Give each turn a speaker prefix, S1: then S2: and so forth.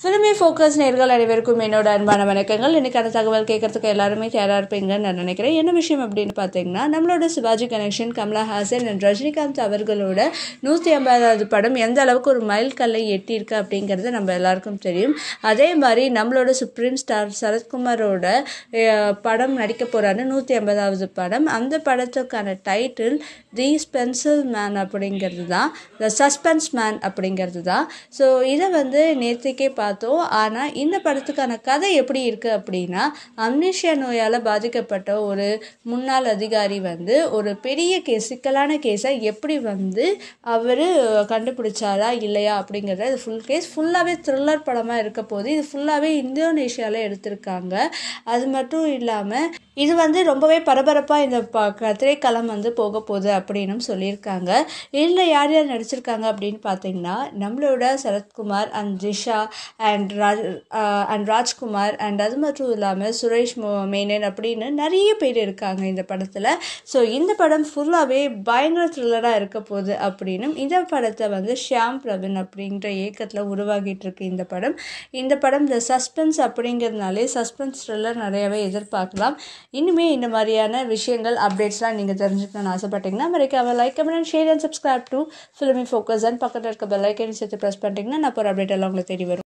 S1: filmy focus நேர்கள் அனைவருக்கும் என்னோட அன்பான வணக்கங்கள் இன்னைக்கான தகவல் கேட்கறதுக்கு எல்லாருமே தயாராக இருப்பீங்கன்னு நான் நினைக்கிறேன் என்ன விஷயம் அப்படின்னு பார்த்தீங்கன்னா நம்மளோட சிவாஜி கனெக்ஷன் கமலஹாசன் அண்ட் ரஜினிகாந்த் அவர்களோட நூற்றி ஐம்பதாவது படம் எந்த அளவுக்கு ஒரு மைல் கல்லை எட்டியிருக்கு அப்படிங்கிறது நம்ம எல்லாருக்கும் தெரியும் அதே மாதிரி நம்மளோட சுப்ரீம் ஸ்டார் சரத்குமாரோட அஹ், படம் நடிக்க போகிறாரு நூற்றி ஐம்பதாவது படம் அந்த படத்துக்கான டைட்டில் தி ஸ்பென்சில் மேன் அப்படிங்கிறது தான் த சஸ்பென்ஸ் மேன் அப்படிங்கிறது தான் ஸோ இதை வந்து நேற்றுக்கே பார்த்தோம் ஆனால் இந்த படத்துக்கான கதை எப்படி இருக்குது அப்படின்னா அம்னீஷியா நோயால் பாதிக்கப்பட்ட ஒரு முன்னாள் அதிகாரி வந்து ஒரு பெரிய கேஸ் சிக்கலான கேஸை எப்படி வந்து அவர் கண்டுபிடிச்சாரா இல்லையா அப்படிங்கிறத இது ஃபுல் கேஸ் ஃபுல்லாகவே த்ரில்லர் படமாக இருக்க போது இது ஃபுல்லாகவே இந்தோனேஷியாவில் எடுத்திருக்காங்க அது மட்டும் இல்லாமல் இது வந்து ரொம்பவே பரபரப்பாக இந்த ப க- திரைக்களம் வந்து போக போகுது அப்படின்னும் சொல்லியிருக்காங்க இதில் யார் யார் நடிச்சிருக்காங்க அப்படின்னு பார்த்தீங்கன்னா நம்மளோட Sarathkumar and Jisha and Raj and Rajkumar and அது மட்டும் இல்லாமல் சுரேஷ் மோ- மேனன் அப்படின்னு நிறைய பேர் இருக்காங்க இந்த படத்தில் ஸோ இந்த படம் ஃபுல்லாகவே பயங்கர த்ரில்லராக இருக்க போகுது அப்படின்னும் இந்த படத்தை வந்து ஷியாம் பிரவீன் அப்படின்ற இயக்கத்தில் உருவாகிட்டு இருக்கு இந்த படம் இந்த படம் இந்த சஸ்பென்ஸ் அப்படிங்கிறதுனாலே சஸ்பென்ஸ் த்ரில்லர் நிறையவே எதிர்பார்க்கலாம் இனிமே இந்த மாதிரியான விஷயங்கள் அப்டேட்ஸ்லாம் நீங்கள் தெரிஞ்சுக்கணும்னு ஆசைப்பட்டீங்கன்னா மறைக்காம like comment share and subscribe to filmy focus and பக்கத்தில் இருக்க பெல் ஐக்கன் சேர்த்து ப்ரெஸ் பண்ணிட்டீங்கன்னா நான் ஒரு அப்டேட் எல்லாம் உங்களுக்கு தேடி வரும்